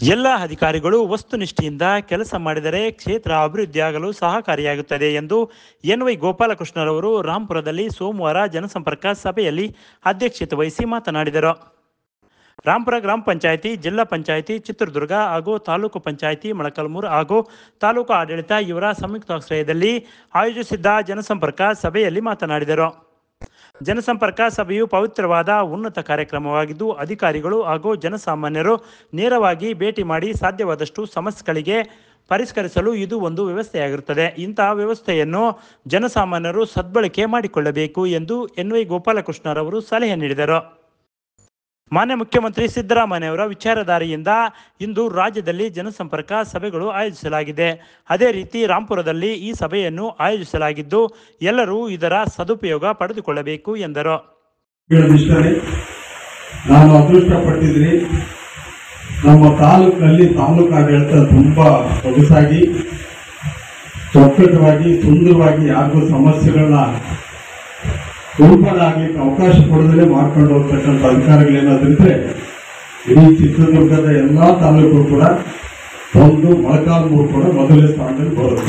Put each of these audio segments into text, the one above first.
ಎಲ್ಲ ಅಧಿಕಾರಿಗಳು ವಸ್ತುನಿಷ್ಠೆಯಿಂದ ಕೆಲಸ ಮಾಡಿದರೆ ಕ್ಷೇತ್ರ ಅಭಿವೃದ್ಧಿಯಾಗಲು ಸಹಕಾರಿಯಾಗುತ್ತದೆ ಎಂದು ಎನ್ವೈ ಗೋಪಾಲಕೃಷ್ಣರವರು ರಾಂಪುರದಲ್ಲಿ ಸೋಮವಾರ ಜನಸಂಪರ್ಕ ಸಭೆಯಲ್ಲಿ ಅಧ್ಯಕ್ಷತೆ ವಹಿಸಿ ಮಾತನಾಡಿದರು ರಾಂಪುರ ಗ್ರಾಮ ಪಂಚಾಯಿತಿ ಜಿಲ್ಲಾ ಪಂಚಾಯಿತಿ ಚಿತ್ರದುರ್ಗ ಹಾಗೂ ತಾಲೂಕು ಪಂಚಾಯಿತಿ ಮೊಳಕಲ್ಮೂರು ಹಾಗೂ ತಾಲೂಕು ಆಡಳಿತ ಇವರ ಸಂಯುಕ್ತಾಶ್ರಯದಲ್ಲಿ ಆಯೋಜಿಸಿದ್ದ ಜನಸಂಪರ್ಕ ಸಭೆಯಲ್ಲಿ ಮಾತನಾಡಿದರು ಜನಸಂಪರ್ಕ ಸಭೆಯು ಪವಿತ್ರವಾದ ಉನ್ನತ ಕಾರ್ಯಕ್ರಮವಾಗಿದ್ದು ಅಧಿಕಾರಿಗಳು ಹಾಗೂ ಜನಸಾಮಾನ್ಯರು ನೇರವಾಗಿ ಭೇಟಿ ಮಾಡಿ ಸಾಧ್ಯವಾದಷ್ಟು ಸಮಸ್ಯೆಗಳಿಗೆ ಪರಿಷ್ಕರಿಸಲು ಇದು ಒಂದು ವ್ಯವಸ್ಥೆಯಾಗಿರುತ್ತದೆ ಇಂತಹ ವ್ಯವಸ್ಥೆಯನ್ನು ಜನಸಾಮಾನ್ಯರು ಸದ್ಬಳಕೆ ಮಾಡಿಕೊಳ್ಳಬೇಕು ಎಂದು ಎನ್ವೈ ಗೋಪಾಲಕೃಷ್ಣರವರು ಸಲಹೆ ನೀಡಿದರು ಮಾನ್ಯ ಮುಖ್ಯಮಂತ್ರಿ ಸಿದ್ದರಾಮಯ್ಯವರ ವಿಚಾರಧಾರೆಯಿಂದ ಇಂದು ರಾಜ್ಯದಲ್ಲಿ ಜನಸಂಪರ್ಕ ಸಭೆಗಳು ಆಯೋಜಿಸಲಾಗಿದೆ ಅದೇ ರೀತಿ ರಾಂಪುರದಲ್ಲಿ ಈ ಸಭೆಯನ್ನು ಆಯೋಜಿಸಲಾಗಿದ್ದು ಎಲ್ಲರೂ ಇದರ ಸದುಪಯೋಗ ಪಡೆದುಕೊಳ್ಳಬೇಕು ಎಂದರು ಹೇಳೋದಿಷ್ಟೇ ನಾನು ಅದೃಷ್ಟ ಪಟ್ಟಿದ್ದೀನಿ ನಮ್ಮ ತಾಲೂಕಿನಲ್ಲಿ ತಾಲೂಕು ಆಡಳಿತ ತುಂಬಾ ಸೊಗಸಾಗಿ ಚೊಕ್ಕಟವಾಗಿ ಸುಂದರವಾಗಿ ಯಾರಿಗೂ ಸಮಸ್ಯೆಗಳನ್ನ ಉಲ್ಬಣ ಆಗ್ಲಿಕ್ಕೆ ಅವಕಾಶ ಕೊಡದೇ ಮಾಡ್ಕೊಂಡು ಹೋಗ್ತಕ್ಕಂಥ ಅಧಿಕಾರಿಗಳೇನಾದ್ರಿದ್ರೆ ಇಡೀ ಚಿತ್ರದುರ್ಗದ ಎಲ್ಲಾ ತಾಲೂಕು ಕೂಡ ಒಂದು ಮೊಳಕಾಲ್ಮೂರು ಕೂಡ ಮೊದಲನೇ ಸ್ಥಾನದಲ್ಲಿ ಬರುತ್ತೆ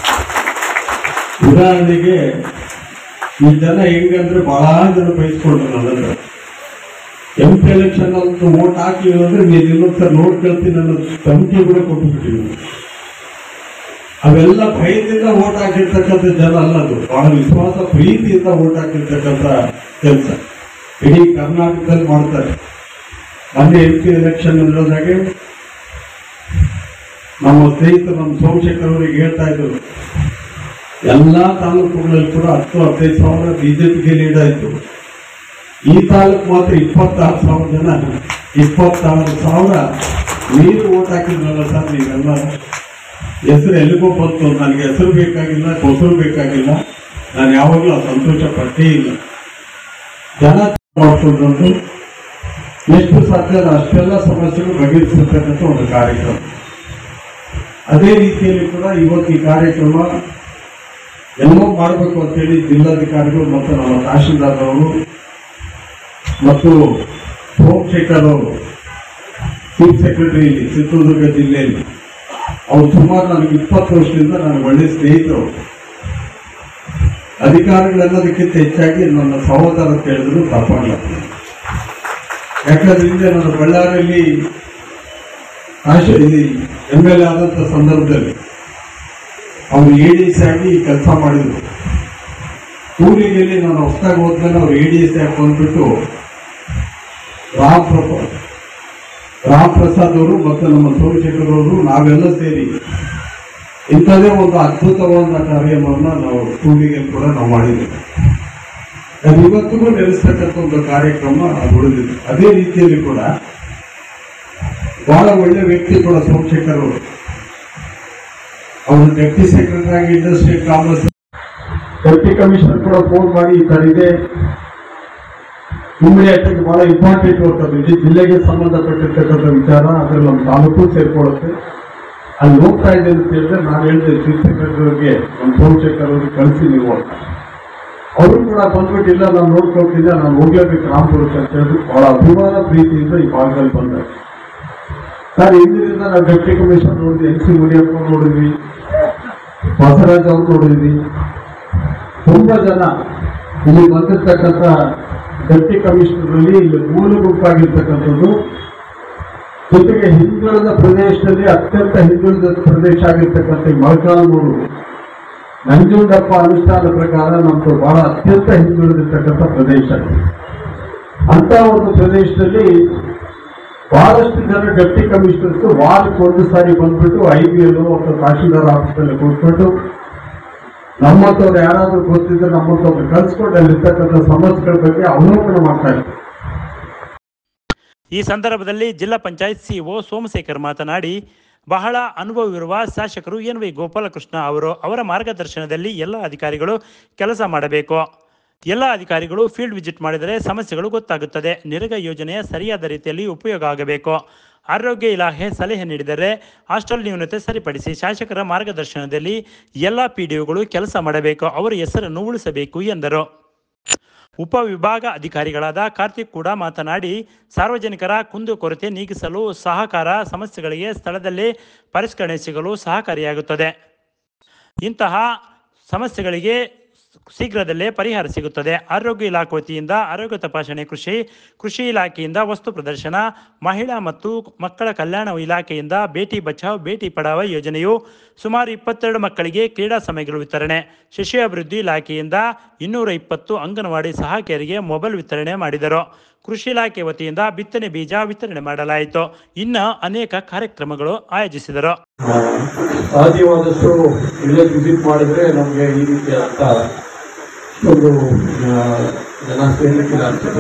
ಉದಾಹರಣೆಗೆ ಈ ಜನ ಹೆಂಗಂದ್ರೆ ಬಹಳ ಜನ ಬಯಸ್ಕೊಂಡ್ರು ನನ್ನ ಹತ್ರ ಎಂ ಪಿ ಎಲೆಕ್ಷನ್ ಅಂತ ಓಟ್ ಹಾಕ್ಲಿಲ್ಲ ಅಂದ್ರೆ ನೀನು ಇನ್ನೊಂದ್ಸಲ ನೋಡ್ಕೊಳ್ತೀನಿ ಅನ್ನೋ ಧಮಕಿ ಕೂಡ ಕೊಟ್ಟುಬಿಟ್ಟಿವಿ ಅವೆಲ್ಲ ಭಯದಿಂದ ಓಟ್ ಹಾಕಿರ್ತಕ್ಕಂಥ ಜನ ಅಲ್ಲ ಅದು ಬಹಳ ವಿಶ್ವಾಸ ಪ್ರೀತಿಯಿಂದ ಓಟ್ ಹಾಕಿರ್ತಕ್ಕಂಥ ಕೆಲಸ ಇಡೀ ಕರ್ನಾಟಕದಲ್ಲಿ ಮಾಡ್ತಾರೆ ಮೊನ್ನೆ ಎಂ ಪಿ ಎಲೆಕ್ಷನ್ ನಡೆದಾಗೆ ನಮ್ಮ ಸ್ನೇಹಿತರು ನಮ್ಮ ಸೋಮಶೇಖರ್ ಅವರಿಗೆ ಹೇಳ್ತಾ ಇದ್ರು ಎಲ್ಲಾ ತಾಲೂಕುಗಳಲ್ಲಿ ಕೂಡ ಹತ್ತು ಹದಿನೈದು ಸಾವಿರ ಬಿಜೆಪಿಗೆ ಲೀಡ್ ಆಯ್ತು ಈ ತಾಲೂಕು ಮಾತ್ರ ಇಪ್ಪತ್ತಾರು ಸಾವಿರ ಜನ ಇಪ್ಪತ್ತಾರು ಸಾವಿರ ನೀರು ಓಟ್ ಹಾಕಿದ್ರಲ್ಲ ಸರ್ ನೀವೆಲ್ಲ ಹೆಸರು ಎಲ್ಲಿಗೋ ಬಂತು ನನಗೆ ಹೆಸರು ಬೇಕಾಗಿಲ್ಲ ಕೊಸರು ಬೇಕಾಗಿಲ್ಲ ನಾನು ಯಾವಾಗಲೂ ಆ ಸಂತೋಷ ಪಟ್ಟೇ ಇಲ್ಲ ಜನ ಮಾಡ್ಕೊಂಡ್ರು ಎಷ್ಟು ಸಾಧ್ಯ ಅಷ್ಟೆಲ್ಲ ಸಮಸ್ಯೆಗಳು ಬಗೆಹರಿಸಿರ್ತಕ್ಕಂಥ ಒಂದು ಕಾರ್ಯಕ್ರಮ ಅದೇ ರೀತಿಯಲ್ಲಿ ಕೂಡ ಇವತ್ತು ಈ ಕಾರ್ಯಕ್ರಮ ಎಲ್ಲೋ ಮಾಡಬೇಕು ಅಂತೇಳಿ ಜಿಲ್ಲಾಧಿಕಾರಿಗಳು ಮತ್ತು ನಮ್ಮ ತಹಶೀಲ್ದಾರ್ ಅವರು ಮತ್ತು ಸೋಮಶೇಖರ್ ಅವರು ಚೀಫ್ ಸೆಕ್ರೆಟರಿ ಇಲ್ಲಿ ಚಿತ್ರದುರ್ಗ ಜಿಲ್ಲೆಯಲ್ಲಿ ಅವ್ರು ಸುಮಾರು ನನಗೆ ಇಪ್ಪತ್ತು ವರ್ಷದಿಂದ ನನಗೆ ಒಳ್ಳೆ ಸ್ನೇಹಿತರು ಅಧಿಕಾರಿಗಳೆಲ್ಲದಕ್ಕಿಂತ ಹೆಚ್ಚಾಗಿ ನನ್ನ ಸಹೋದರ ಅಂತ ಹೇಳಿದ್ರು ತಪ್ಪಾಗಲ್ಲ ಯಾಕಂದ್ರೆ ಹಿಂದೆ ನಾನು ಬಳ್ಳಾರಿಯಲ್ಲಿ ಆಶೆ ಇಲ್ಲಿ ಎಮ್ ಎಲ್ ಎ ಆದಂಥ ಸಂದರ್ಭದಲ್ಲಿ ಅವರು ಎ ಡಿ ಎಸ್ ಆಗಿ ಕೆಲಸ ಮಾಡಿದ್ರು ಕೂಲಿಗೆಯಲ್ಲಿ ನಾನು ಹೊಸದಾಗಿ ಹೋದ್ಮೇಲೆ ಅವ್ರು ಎ ಡಿ ಎಸ್ ಆಗಿ ಬಂದ್ಬಿಟ್ಟು ರಾಮ್ ಪ್ರಸಾದ್ ರಾಮ್ ಪ್ರಸಾದ್ ಅವರು ಮತ್ತು ನಮ್ಮ ಸೋಮಶೇಖರ್ ಅವರು ನಾವೆಲ್ಲ ಸೇರಿ ಇಂಥದೇ ಒಂದು ಅದ್ಭುತವಾದ ಕಾರ್ಯಕ್ರಮವನ್ನು ನಾವು ಕೂಲಿಗೆಯಲ್ಲಿ ಕೂಡ ನಾವು ಮಾಡಿದ್ದೇವೆ ಅದು ಇವತ್ತಿಗೂ ನೆಲೆಸ್ತಕ್ಕಂಥ ಒಂದು ಕಾರ್ಯಕ್ರಮ ಅದು ಉಳಿದಿದೆ ಅದೇ ರೀತಿಯಲ್ಲಿ ಕೂಡ ಬಹಳ ಒಳ್ಳೆ ವ್ಯಕ್ತಿ ಕೂಡ ಸೋಮಶೇಖರ್ ಅವರು ಅವರು ಡೆಪ್ಟಿ ಸೆಕ್ರೆಟರಿ ಆಗಿ ಇಂಡಸ್ಟ್ರಿ ಕಾಮರ್ಸ್ ಡೆಪ್ಟಿ ಕಮಿಷನರ್ ಕೂಡ ಫೋನ್ ಮಾಡಿ ಈ ತರ ಇದೆ ಇಮಿಡಿಯೇಟ್ ಆಗಿ ಬಹಳ ಇಂಪಾರ್ಟೆಂಟ್ ವರ್ಕ್ ಅದು ಇಡೀ ಜಿಲ್ಲೆಗೆ ಸಂಬಂಧಪಟ್ಟಿರ್ತಕ್ಕಂಥ ವಿಚಾರ ಅದ್ರಲ್ಲಿ ನಮ್ಮ ತಾಲೂಕು ಸೇರ್ಕೊಳ್ಳುತ್ತೆ ಅಲ್ಲಿ ಹೋಗ್ತಾ ಇದೆ ಅಂತ ಹೇಳಿದ್ರೆ ನಾನು ಹೇಳಿದೆ ಚೀಫ್ ಸೆಕ್ರೆಟರಿಗೆ ನಮ್ಮ ಸೋಮಶೇಖರ್ ಅವ್ರಿಗೆ ಕಳಿಸಿ ನೀವು ಅಂತ ಅವರು ಕೂಡ ಬಂದ್ಬಿಟ್ಟಿಲ್ಲ ನಾನು ನೋಡ್ಕೊಳ್ತಿದ್ದೆ ನಾನು ಹೋಗ್ಲೇಬೇಕು ರಾಮಪುರಕ್ಕೆ ಅಂತ ಹೇಳಿದ್ರು ಬಹಳ ಅಭಿಮಾನ ಪ್ರೀತಿಯಿಂದ ಈ ಭಾಗದಲ್ಲಿ ಬಂದೆ ಸರ್ ಹಿಂದಿನಿಂದ ನಾವು ಡೆಪ್ಟಿ ಕಮಿಷನರ್ ನೋಡಿದ್ವಿ ಎನ್ ಸಿ ಮುನಿಯಪ್ಪ ನೋಡಿದ್ವಿ ಬಸವರಾಜ್ ಅವ್ರು ನೋಡಿದ್ವಿ ತುಂಬಾ ಜನ ಇಲ್ಲಿ ಬಂದಿರ್ತಕ್ಕಂಥ ಡೆಪ್ಟಿ ಕಮಿಷನರ್ ಅಲ್ಲಿ ಇಲ್ಲಿ ಮೂಲ ಗುಂಪಾಗಿರ್ತಕ್ಕಂಥದ್ದು ಜೊತೆಗೆ ಹಿಂದುಳಿದ ಪ್ರದೇಶದಲ್ಲಿ ಅತ್ಯಂತ ಹಿಂದುಳಿದ ಪ್ರದೇಶ ಆಗಿರ್ತಕ್ಕಂಥ ಈ ಮೊಳಕಾಲ್ಮೂರು ನಂಜುಂಡಪ್ಪ ಅನುಷ್ಠಾನ ಪ್ರಕಾರ ನಮ್ದು ಬಹಳ ಅತ್ಯಂತ ಹಿಂದುಳಿದಿರ್ತಕ್ಕಂಥ ಪ್ರದೇಶ ಅಂತ ಒಂದು ಪ್ರದೇಶದಲ್ಲಿ ಬಹಳಷ್ಟು ಜನ ಡೆಪ್ಟಿ ಕಮಿಷನರ್ಸ್ ವಾರಕ್ಕೆ ಒಂದು ಸಾರಿ ಬಂದ್ಬಿಟ್ಟು ಐ ಬಿ ಎಲ್ ಅಥವಾ ತಹಶೀಲ್ದಾರ್ ಆಫೀಸಲ್ಲಿ ಕೂತ್ಕೊಂಡು ನಮ್ಮಂಥವ್ರು ಯಾರಾದ್ರೂ ಗೊತ್ತಿದ್ರೆ ನಮ್ಮಂಥವ್ರು ಕಳ್ಸ್ಕೊಂಡು ಅಲ್ಲಿರ್ತಕ್ಕಂಥ ಸಮಸ್ಯೆಗಳ ಬಗ್ಗೆ ಅವಲೋಕನ ಮಾಡ್ತಾ ಇದ್ದಾರೆ ಈ ಸಂದರ್ಭದಲ್ಲಿ ಜಿಲ್ಲಾ ಪಂಚಾಯತ್ ಸಿಒ ಸೋಮಶೇಖರ್ ಮಾತನಾಡಿ ಬಹಳ ಅನುಭವವಿರುವ ಶಾಸಕರು ಎನ್ ವೈ ಗೋಪಾಲಕೃಷ್ಣ ಅವರು ಅವರ ಮಾರ್ಗದರ್ಶನದಲ್ಲಿ ಎಲ್ಲ ಅಧಿಕಾರಿಗಳು ಕೆಲಸ ಮಾಡಬೇಕು ಎಲ್ಲ ಅಧಿಕಾರಿಗಳು ಫೀಲ್ಡ್ ವಿಸಿಟ್ ಮಾಡಿದರೆ ಸಮಸ್ಯೆಗಳು ಗೊತ್ತಾಗುತ್ತದೆ ನಿರಗ ಯೋಜನೆಯ ಸರಿಯಾದ ರೀತಿಯಲ್ಲಿ ಉಪಯೋಗ ಆಗಬೇಕು ಆರೋಗ್ಯ ಇಲಾಖೆ ಸಲಹೆ ನೀಡಿದರೆ ಹಾಸ್ಟೆಲ್ ನ್ಯೂನತೆ ಸರಿಪಡಿಸಿ ಶಾಸಕರ ಮಾರ್ಗದರ್ಶನದಲ್ಲಿ ಎಲ್ಲ ಪಿ ಡಿ ಕೆಲಸ ಮಾಡಬೇಕು ಅವರ ಹೆಸರನ್ನು ಉಳಿಸಬೇಕು ಎಂದರು ಉಪವಿಭಾಗ ಅಧಿಕಾರಿಗಳಾದ ಕಾರ್ತಿಕ್ ಕೂಡ ಮಾತನಾಡಿ ಸಾರ್ವಜನಿಕರ ಕುಂದುಕೊರತೆ ನೀಗಿಸಲು ಸಹಕಾರ ಸಮಸ್ಯೆಗಳಿಗೆ ಸ್ಥಳದಲ್ಲೇ ಪರಿಷ್ಕರಣೆ ಸಿಗಲು ಸಹಕಾರಿಯಾಗುತ್ತದೆ ಇಂತಹ ಸಮಸ್ಯೆಗಳಿಗೆ ಶೀಘ್ರದಲ್ಲೇ ಪರಿಹಾರ ಸಿಗುತ್ತದೆ ಆರೋಗ್ಯ ಇಲಾಖೆ ವತಿಯಿಂದ ಆರೋಗ್ಯ ತಪಾಸಣೆ ಕೃಷಿ ಕೃಷಿ ಇಲಾಖೆಯಿಂದ ವಸ್ತು ಪ್ರದರ್ಶನ ಮಹಿಳಾ ಮತ್ತು ಮಕ್ಕಳ ಕಲ್ಯಾಣ ಇಲಾಖೆಯಿಂದ ಬೇಟಿ ಬಚಾವ್ ಬೇಟಿ ಪಡಾವ ಯೋಜನೆಯು ಸುಮಾರು ಇಪ್ಪತ್ತೆರಡು ಮಕ್ಕಳಿಗೆ ಕ್ರೀಡಾ ಸಮಯಗಳು ವಿತರಣೆ ಶಿಶು ಅಭಿವೃದ್ಧಿ ಇಲಾಖೆಯಿಂದ ಇನ್ನೂರ ಇಪ್ಪತ್ತು ಅಂಗನವಾಡಿ ಸಹಾಯಕಿಯರಿಗೆ ಮೊಬೈಲ್ ವಿತರಣೆ ಮಾಡಿದರು ಕೃಷಿ ಇಲಾಖೆ ವತಿಯಿಂದ ಬಿತ್ತನೆ ಬೀಜ ವಿತರಣೆ ಮಾಡಲಾಯಿತು ಇನ್ನು ಅನೇಕ ಕಾರ್ಯಕ್ರಮಗಳು ಆಯೋಜಿಸಿದರು ಆ, ಸಾಧ್ಯವಾದಷ್ಟು ಇಲ್ಲೇ ವಿಸಿಟ್ ಮಾಡಿದ್ರೆ ನಮಗೆ ಈ ರೀತಿಯಾದಂಥ ಒಂದು ಆ, ಜನ ಸೇರ್ಲಿಕ್ಕಿಲ್ಲ ಅನ್ಸುತ್ತೆ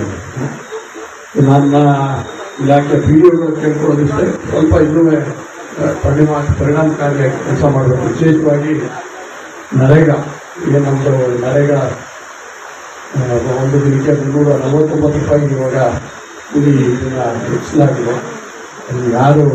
ನನ್ನ ಇಲಾಖೆ ಪಿ ಕೇಳ್ಕೊಳ್ಳೋದಿಷ್ಟೇ ಸ್ವಲ್ಪ ಇನ್ನೂ ಪರಿಣಾಮ ಪರಿಣಾಮಕಾರಿಯಾಗಿ ಕೆಲಸ ಮಾಡಬೇಕು ವಿಶೇಷವಾಗಿ ನರೇಗಾ ಈಗ ನಮ್ಮದು ನರೇಗಾ ಆ, ಒಂದು ದಿನಕ್ಕೆ ಮುನ್ನೂರ ನಲವತ್ತೊಂಬತ್ತು ರೂಪಾಯಿ ಇವಾಗ ಕೂಲಿ ಇದನ್ನ ಹೆಚ್ಚಿಸಲಾಗಿದೆ ಅದು ಯಾರು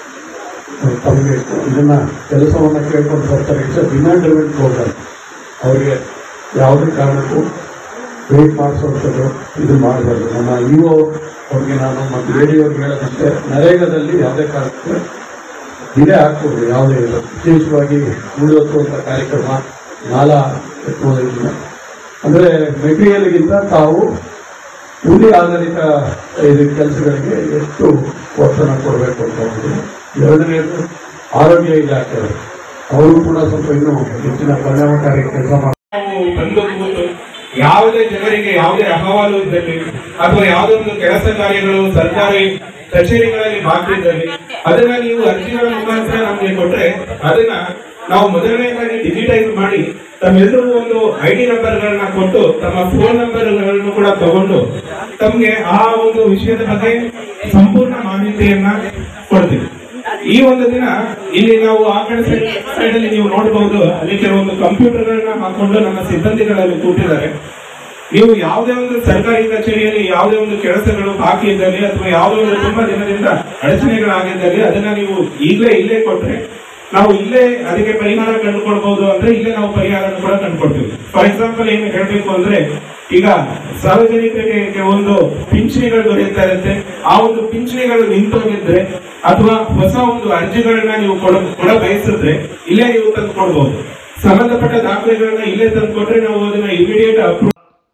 ತಮಗೆ ಇದನ್ನ ಕೆಲಸವನ್ನ ಕೇಳ್ಕೊಂಡು ಬರ್ತಾರೆ ಇಟ್ಸ್ ಡಿಮ್ಯಾಂಡ್ ಡ್ರಿವೆನ್ ಪ್ರೋಗ್ರಾಮ್ ಅವರಿಗೆ ಯಾವುದೇ ಕಾರಣಕ್ಕೂ ವೇಟ್ ಮಾಡಿಸುವಂಥದ್ದು ಇದು ಮಾಡಬಾರ್ದು ನಮ್ಮ ಇಒ ಅವ್ರಿಗೆ ನಾನು ಮತ್ತು ರೇಡಿಯೋ ಅವ್ರಿಗೆ ಹೇಳೋದಿಷ್ಟೇ ನರೇಗಾದಲ್ಲಿ ಯಾವುದೇ ಕಾರಣಕ್ಕೂ ಡಿಲೇ ಆಗ್ಬೋದು ಯಾವುದೇ ಇಲ್ಲ ವಿಶೇಷವಾಗಿ ಉಳಿದೊತ್ತುವಂಥ ಕಾರ್ಯಕ್ರಮ ನಾಲ ಎತ್ತುವುದರಿಂದ ಅಂದರೆ ಮೆಟೀರಿಯಲ್ಗಿಂತ ತಾವು ಕೂಲಿ ಆಧಾರಿತ ಇದು ಕೆಲಸಗಳಿಗೆ ಎಷ್ಟು ಒತ್ತನ್ನು ಕೊಡಬೇಕು ಅಂತ ಒಂದು ಎರಡನೇದು ಆರೋಗ್ಯ ಇಲಾಖೆ ಅವರು ಕೂಡ ಸ್ವಲ್ಪ ಇನ್ನೂ ಹೆಚ್ಚಿನ ಪರಿಣಾಮಕಾರಿ ಕೆಲಸ ಮಾಡಿ ನಾವು ಬಂದು ಕೂತು ಯಾವುದೇ ಜನರಿಗೆ ಯಾವುದೇ ಅಹವಾಲು ಇದ್ದಲ್ಲಿ ಅಥವಾ ಯಾವುದೇ ಒಂದು ಕೆಲಸ ಕಾರ್ಯಗಳು ಸರ್ಕಾರಿ ಕಚೇರಿಗಳಲ್ಲಿ ಬಾಕಿ ಇದ್ದಲ್ಲಿ ಅದನ್ನ ನೀವು ಅರ್ಜಿಗಳ ಮುಖಾಂತರ ನಮಗೆ ಕೊಟ್ರೆ ಅದನ್ನ ನಾವು ಮೊದಲನೇದಾಗಿ ಡಿಜಿಟೈಸ್ ಮಾಡಿ ತಮ್ಮೆಲ್ಲರಿಗೂ ಒಂದು ಐ ಡಿ ನಂಬರ್ಗಳನ್ನ ಕೊಟ್ಟು ತಮ್ಮ ಫೋನ್ ನಂಬರ್ಗಳನ್ನು ಕೂಡ ತಗೊಂಡು ತಮ್ಗೆ ಆ ಒಂದು ವಿಷಯದ ಬಗ್ಗೆ ಸಂಪೂರ್ಣ ಮಾಹಿತಿಯನ್ನ ಕೊಡ್ತೀವಿ ಈ ಒಂದು ದಿನ ಇಲ್ಲಿ ನಾವು ಆ ಕಡೆ ಸೈಡ್ ಅಲ್ಲಿ ನೀವು ನೋಡಬಹುದು ಅಲ್ಲಿ ಕೆಲವೊಂದು ಕಂಪ್ಯೂಟರ್ಗಳನ್ನ ಹಾಕೊಂಡು ನಮ್ಮ ಸಿಬ್ಬಂದಿಗಳಲ್ಲಿ ಕೂತಿದ್ದಾರೆ ನೀವು ಯಾವುದೇ ಒಂದು ಸರ್ಕಾರಿ ಕಚೇರಿಯಲ್ಲಿ ಯಾವುದೇ ಒಂದು ಕೆಲಸಗಳು ಬಾಕಿ ಇದ್ದಲ್ಲಿ ಅಥವಾ ಯಾವುದೇ ಒಂದು ತುಂಬಾ ದಿನದಿಂದ ಅಡಚಣೆಗಳಾಗಿದ್ದಲ್ಲಿ ಅದನ್ನ ನೀವು ಈಗಲೇ ಇಲ್ಲೇ ಕೊಟ್ರೆ ನಾವು ಇಲ್ಲೇ ಅದಕ್ಕೆ ಪರಿಹಾರ ಕಂಡುಕೊಳ್ಬಹುದು ಅಂದ್ರೆ ಇಲ್ಲೇ ನಾವು ಪರಿಹಾರ ಕೂಡ ಕಂಡುಕೊಡ್ತೀವಿ ಫಾರ್ ಎಕ್ಸಾಂಪಲ್ ಏನು ಹೇಳ್ಬೇಕು ಅಂದ್ರೆ ಈಗ ಸಾರ್ವಜನಿಕರಿಗೆ ಒಂದು ಪಿಂಚಣಿಗಳು ದೊರೆಯುತ್ತಾ ಇರುತ್ತೆ ಆ ಒಂದು ಪಿಂಚಣಿಗಳು ನಿಂತೋಗಿದ್ರೆ ಅಥವಾ ಹೊಸ ಒಂದು ಅರ್ಜಿಗಳನ್ನ ನೀವು ಕೊಡ ಕೊಡ ಬಯಸಿದ್ರೆ ಇಲ್ಲೇ ನೀವು ತಂದು ಕೊಡ್ಬೋದು ಸಂಬಂಧಪಟ್ಟ ದಾಖಲೆಗಳನ್ನ ಇಲ್ಲೇ ತಂದು ಕೊಟ್ರೆ ನಾವು ಅದನ್ನ ಇಮಿಡಿಯೇಟ್ ಅಪ್ರೂವ್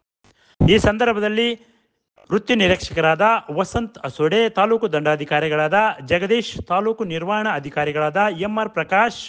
ಈ ಸಂದರ್ಭದಲ್ಲಿ ವೃತ್ತಿ ನಿರೀಕ್ಷಕರಾದ ವಸಂತ್ ಅಸೋಡೆ ತಾಲೂಕು ದಂಡಾಧಿಕಾರಿಗಳಾದ ಜಗದೀಶ್ ತಾಲೂಕು ನಿರ್ವಹಣಾ ಅಧಿಕಾರಿಗಳಾದ ಎಂಆರ್ ಪ್ರಕಾಶ್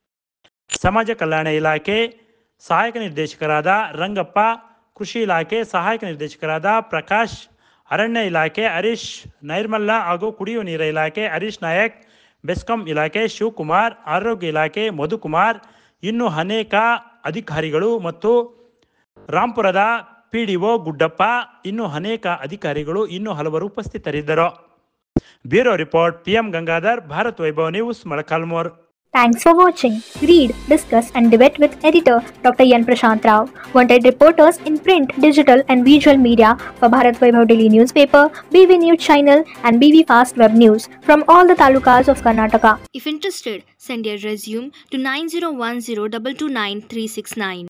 ಸಮಾಜ ಕಲ್ಯಾಣ ಇಲಾಖೆ ಸಹಾಯಕ ನಿರ್ದೇಶಕರಾದ ರಂಗಪ್ಪ ಕೃಷಿ ಇಲಾಖೆ ಸಹಾಯಕ ನಿರ್ದೇಶಕರಾದ ಪ್ರಕಾಶ್ ಅರಣ್ಯ ಇಲಾಖೆ ಹರೀಶ್ ನೈರ್ಮಲ್ಯ ಹಾಗೂ ಕುಡಿಯುವ ನೀರ ಇಲಾಖೆ ಹರೀಶ್ ನಾಯಕ್ ಬೆಸ್ಕಾಂ ಇಲಾಖೆ ಶಿವಕುಮಾರ್ ಆರೋಗ್ಯ ಇಲಾಖೆ ಮಧುಕುಮಾರ್ ಇನ್ನು ಅನೇಕ ಅಧಿಕಾರಿಗಳು ಮತ್ತು ರಾಂಪುರದ ಪಿಡಿಒ ಗುಡ್ಡಪ್ಪ ಇನ್ನು ಅನೇಕ ಅಧಿಕಾರಿಗಳು ಇನ್ನು ಹಲವರು ಉಪಸ್ಥಿತರಿದ್ದರು bureau report PM Gangadhar Bharat Vaibhav news Molakalmuru Thanks for watching. Read, discuss, and debate with editor Dr. Yan Prashant Rao. Wanted reporters in print, digital, and visual media for Bharat Vaibhav Daily Newspaper, BV News Channel, and BV Fast Web News from all the talukas of Karnataka. If interested, send your resume to 9010 229 369.